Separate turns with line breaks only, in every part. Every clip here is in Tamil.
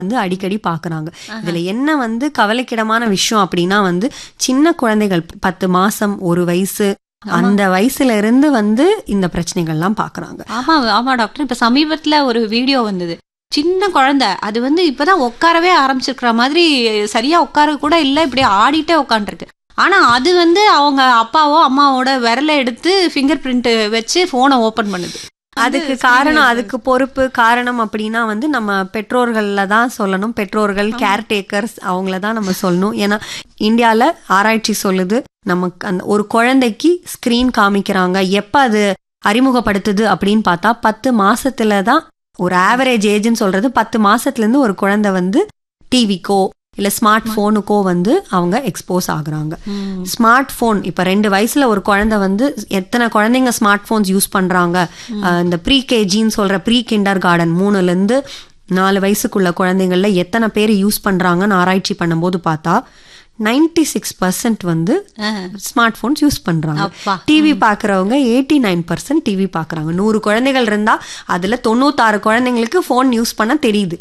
வந்து அடிக்கடி பார்க்குறாங்க இதுல என்ன வந்து கவலைக்கிடமான விஷயம் அப்படின்னா வந்து சின்ன குழந்தைகள் பத்து மாசம் ஒரு வயசு அந்த வயசுல இருந்து வந்து இந்த பிரச்சனைகள்லாம் பார்க்கறாங்க
ஆமா ஆமா டாக்டர் இப்ப சமீபத்துல ஒரு வீடியோ வந்தது சின்ன குழந்தை அது வந்து இப்பதான் உட்காரவே ஆரம்பிச்சிருக்கிற மாதிரி சரியா உட்கார கூட இல்ல இப்படி ஆடிட்டே உட்காந்துருக்கு ஆனா அது வந்து அவங்க அப்பாவோ அம்மாவோட விரலை எடுத்து ஃபிங்கர் பிரிண்ட் வச்சு போனை ஓபன் பண்ணுது
அதுக்கு காரணம் அதுக்கு பொறுப்பு காரணம் அப்படின்னா வந்து நம்ம பெற்றோர்கள்ல தான் சொல்லணும் பெற்றோர்கள் கேர்டேக்கர்ஸ் அவங்கள தான் நம்ம சொல்லணும் ஏன்னா இந்தியால ஆராய்ச்சி சொல்லுது நமக்கு அந்த ஒரு குழந்தைக்கு ஸ்கிரீன் காமிக்கிறாங்க எப்ப அது அறிமுகப்படுத்துது அப்படின்னு பார்த்தா பத்து மாசத்துல தான் ஒரு ஆவரேஜ் ஏஜ்னு சொல்றது பத்து மாசத்துல இருந்து ஒரு குழந்தை வந்து டிவிக்கோ இல்ல ஸ்மார்ட் போனுக்கோ வந்து அவங்க எக்ஸ்போஸ் ஆகுறாங்க ஸ்மார்ட் போன் இப்ப ரெண்டு வயசுல ஒரு குழந்தை வந்து எத்தனை குழந்தைங்க ஸ்மார்ட் போன்ஸ் யூஸ் பண்றாங்க அஹ் இந்த ப்ரீ கேஜின்னு சொல்ற ப்ரீ கிண்டர் கார்டன் மூணுல இருந்து நாலு வயசுக்குள்ள குழந்தைங்கள்ல எத்தனை பேர் யூஸ் பண்றாங்கன்னு ஆராய்ச்சி பண்ணும்போது பார்த்தா நைன்டி சிக்ஸ் பர்சன்ட் வந்து ஸ்மார்ட் போன்ஸ் யூஸ் பண்றாங்க
அப்பா.
டிவி பாக்குறவங்க எயிட்டி நைன் பர்சன்ட் டிவி பாக்குறாங்க நூறு குழந்தைகள் இருந்தா அதுல தொண்ணூத்தாறு குழந்தைங்களுக்கு போன் யூஸ் பண்ண தெரியுது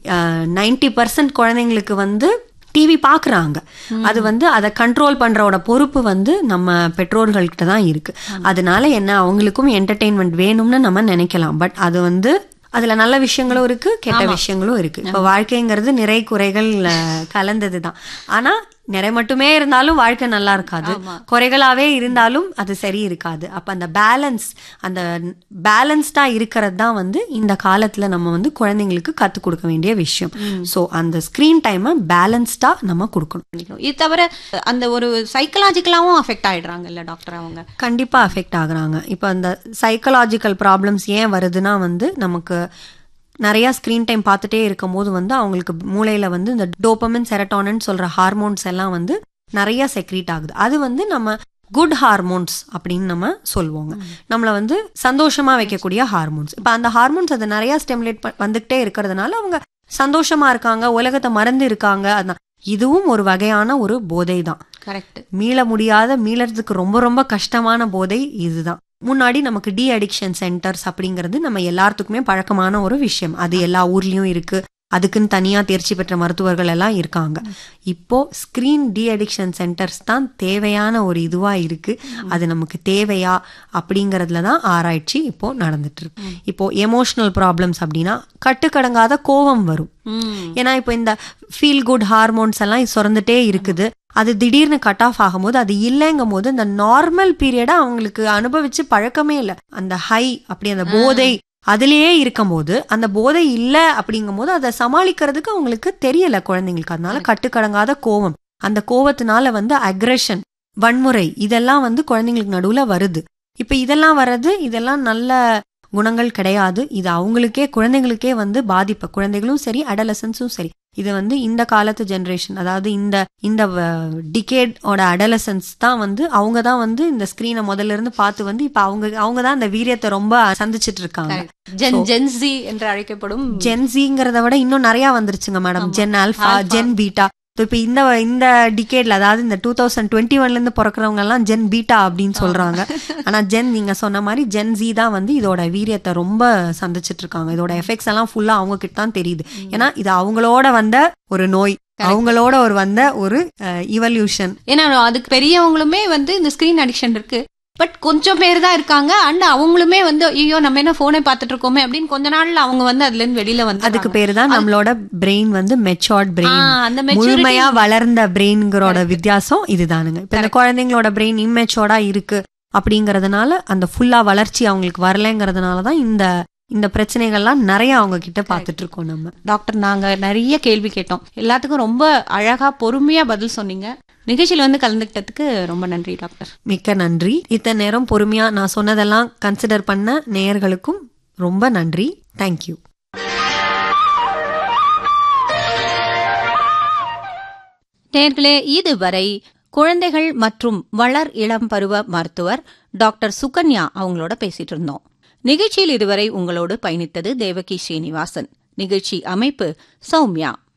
நைன்டி பர்சன்ட் குழந்தைங்களுக்கு வந்து டிவி பாக்குறாங்க அது வந்து அதை கண்ட்ரோல் பண்றோட பொறுப்பு வந்து நம்ம பெற்றோர்கள்கிட்ட தான் இருக்கு அதனால என்ன அவங்களுக்கும் என்டர்டெயின்மெண்ட் வேணும்னு நம்ம நினைக்கலாம் பட் அது வந்து அதுல நல்ல விஷயங்களும் இருக்கு கெட்ட விஷயங்களும் இருக்கு இப்ப வாழ்க்கைங்கிறது நிறை குறைகள் அஹ், கலந்ததுதான் ஆனா நிறை மட்டுமே இருந்தாலும் வாழ்க்கை நல்லா இருக்காது குறைகளாவே இருந்தாலும் அது சரி இருக்காது அப்ப அந்த பேலன்ஸ் அந்த பேலன்ஸ்டா இருக்கிறது தான் வந்து இந்த காலத்துல நம்ம வந்து குழந்தைங்களுக்கு கத்து கொடுக்க வேண்டிய விஷயம் சோ அந்த ஸ்கிரீன் டைமை பேலன்ஸ்டா நம்ம கொடுக்கணும்
பண்ணிக்கணும். இது தவிர அந்த ஒரு சைக்கலாஜிக்கலாவும் அஃபெக்ட் ஆயிடுறாங்கல்ல டாக்டர் அவங்க
கண்டிப்பா அஃபெக்ட் ஆகுறாங்க இப்போ அந்த சைக்கலாஜிக்கல் ப்ராப்ளம்ஸ் ஏன் வருதுன்னா வந்து நமக்கு நிறைய ஸ்க்ரீன் டைம் பார்த்துட்டே இருக்கும்போது வந்து அவங்களுக்கு மூளையில வந்து இந்த டோபமின் செரட்டானன் சொல்ற ஹார்மோன்ஸ் எல்லாம் வந்து நிறைய செக்ரீட் ஆகுது அது வந்து நம்ம குட் ஹார்மோன்ஸ் அப்படின்னு நம்ம சொல்லுவோங்க நம்மளை வந்து சந்தோஷமா வைக்கக்கூடிய ஹார்மோன்ஸ் இப்போ அந்த ஹார்மோன்ஸ் அது நிறைய ஸ்டெமுலேட் வந்துகிட்டே இருக்கிறதுனால அவங்க சந்தோஷமா இருக்காங்க உலகத்தை மறந்து இருக்காங்க அதான் இதுவும் ஒரு வகையான ஒரு போதை தான்
கரெக்ட்
மீள முடியாத மீளறதுக்கு ரொம்ப ரொம்ப கஷ்டமான போதை இதுதான் முன்னாடி நமக்கு டி அடிக்ஷன் சென்டர்ஸ் அப்படிங்கிறது நம்ம எல்லாத்துக்குமே பழக்கமான ஒரு விஷயம் அது எல்லா ஊர்லயும் இருக்கு அதுக்குன்னு தனியா தேர்ச்சி பெற்ற மருத்துவர்கள் எல்லாம் இருக்காங்க இப்போ ஸ்கிரீன் டி அடிக்ஷன் சென்டர்ஸ் தான் தேவையான ஒரு இதுவா இருக்கு அது நமக்கு தேவையா அப்படிங்கறதுல தான் ஆராய்ச்சி இப்போ நடந்துட்டு இருக்கு இப்போ எமோஷனல் ப்ராப்ளம்ஸ் அப்படின்னா கட்டுக்கடங்காத கோபம் வரும் ஏன்னா இப்போ இந்த ஃபீல் குட் ஹார்மோன்ஸ் எல்லாம் சுரந்துட்டே இருக்குது அது திடீர்னு கட் ஆஃப் ஆகும்போது அது இல்லைங்கும் போது அந்த நார்மல் பீரியடா அவங்களுக்கு அனுபவிச்சு பழக்கமே இல்லை அந்த ஹை அப்படி அந்த போதை அதுலயே இருக்கும்போது அந்த போதை இல்ல அப்படிங்கும் போது அதை சமாளிக்கிறதுக்கு அவங்களுக்கு தெரியல குழந்தைங்களுக்கு அதனால கட்டுக்கடங்காத கோவம் அந்த கோவத்தினால வந்து அக்ரெஷன் வன்முறை இதெல்லாம் வந்து குழந்தைங்களுக்கு நடுவுல வருது இப்ப இதெல்லாம் வர்றது இதெல்லாம் நல்ல குணங்கள் கிடையாது இது அவங்களுக்கே குழந்தைங்களுக்கே வந்து பாதிப்பு குழந்தைகளும் சரி அடலசன்ஸும் சரி இது வந்து இந்த காலத்து ஜெனரேஷன் அதாவது இந்த இந்த டிகேடோட அடலசன்ஸ் தான் வந்து அவங்க தான் வந்து இந்த ஸ்கிரீனை முதல்ல இருந்து பார்த்து வந்து இப்ப அவங்க அவங்க தான் அந்த வீரியத்தை ரொம்ப சந்திச்சிட்டு இருக்காங்க
ஜென் ஜென்சி என்று அழைக்கப்படும்
ஜென்சிங்கிறத விட இன்னும் நிறைய வந்துருச்சுங்க madam gen alpha gen beta இப்ப இந்த இந்த டிகேட்ல அதாவது இந்த டூ தௌசண்ட் டுவெண்ட்டி ஒன்ல இருந்து பிறக்கிறவங்க எல்லாம் ஜென் பீட்டா அப்படின்னு சொல்றாங்க ஆனா ஜென் நீங்க சொன்ன மாதிரி ஜென் ஜி தான் வந்து இதோட வீரியத்தை ரொம்ப சந்திச்சிட்டு இருக்காங்க இதோட எஃபெக்ட்ஸ் எல்லாம் ஃபுல்லா அவங்க கிட்ட தான் தெரியுது ஏன்னா இது அவங்களோட வந்த ஒரு நோய் அவங்களோட ஒரு வந்த ஒரு இவல்யூஷன்
ஏன்னா அதுக்கு பெரியவங்களுமே வந்து இந்த ஸ்கிரீன் அடிக்ஷன் இருக்கு பட் கொஞ்சம் பேர் தான் இருக்காங்க அண்ட் அவங்களுமே வந்து ஐயோ நம்ம என்ன போனை பார்த்துட்டு இருக்கோமே அப்படின்னு கொஞ்ச நாள்ல அவங்க வந்து அதுல இருந்து வெளியில வந்து
அதுக்கு பேரு தான் நம்மளோட பிரெயின் வந்து மெச்சோர்ட் பிரெயின்
அந்த maturity-
முழுமையா வளர்ந்த பிரெயின்கிறோட வித்தியாசம் இதுதானுங்க இப்ப இந்த குழந்தைங்களோட பிரெயின் இம்மெச்சோர்டா இருக்கு அப்படிங்கறதுனால அந்த ஃபுல்லா வளர்ச்சி அவங்களுக்கு வரலைங்கிறதுனால தான் இந்த இந்த பிரச்சனைகள்லாம் நிறைய அவங்க கிட்ட பாத்துட்டு இருக்கோம் நம்ம
டாக்டர் நாங்க நிறைய கேள்வி கேட்டோம் எல்லாத்துக்கும் ரொம்ப அழகா பொறுமையா பதில் சொன்னீங்க நிகழ்ச்சியில வந்து கலந்துக்கிட்டதுக்கு ரொம்ப நன்றி டாக்டர்
மிக்க நன்றி இத்தனை நேரம் பொறுமையா நான் சொன்னதெல்லாம் கன்சிடர் பண்ண நேயர்களுக்கும் ரொம்ப நன்றி தேங்க்யூ
நேர்களே இதுவரை குழந்தைகள் மற்றும் வளர் இளம் பருவ மருத்துவர் டாக்டர் சுகன்யா அவங்களோட பேசிட்டு இருந்தோம் நிகழ்ச்சியில் இதுவரை உங்களோடு பயணித்தது தேவகி ஸ்ரீனிவாசன் நிகழ்ச்சி அமைப்பு சௌமியா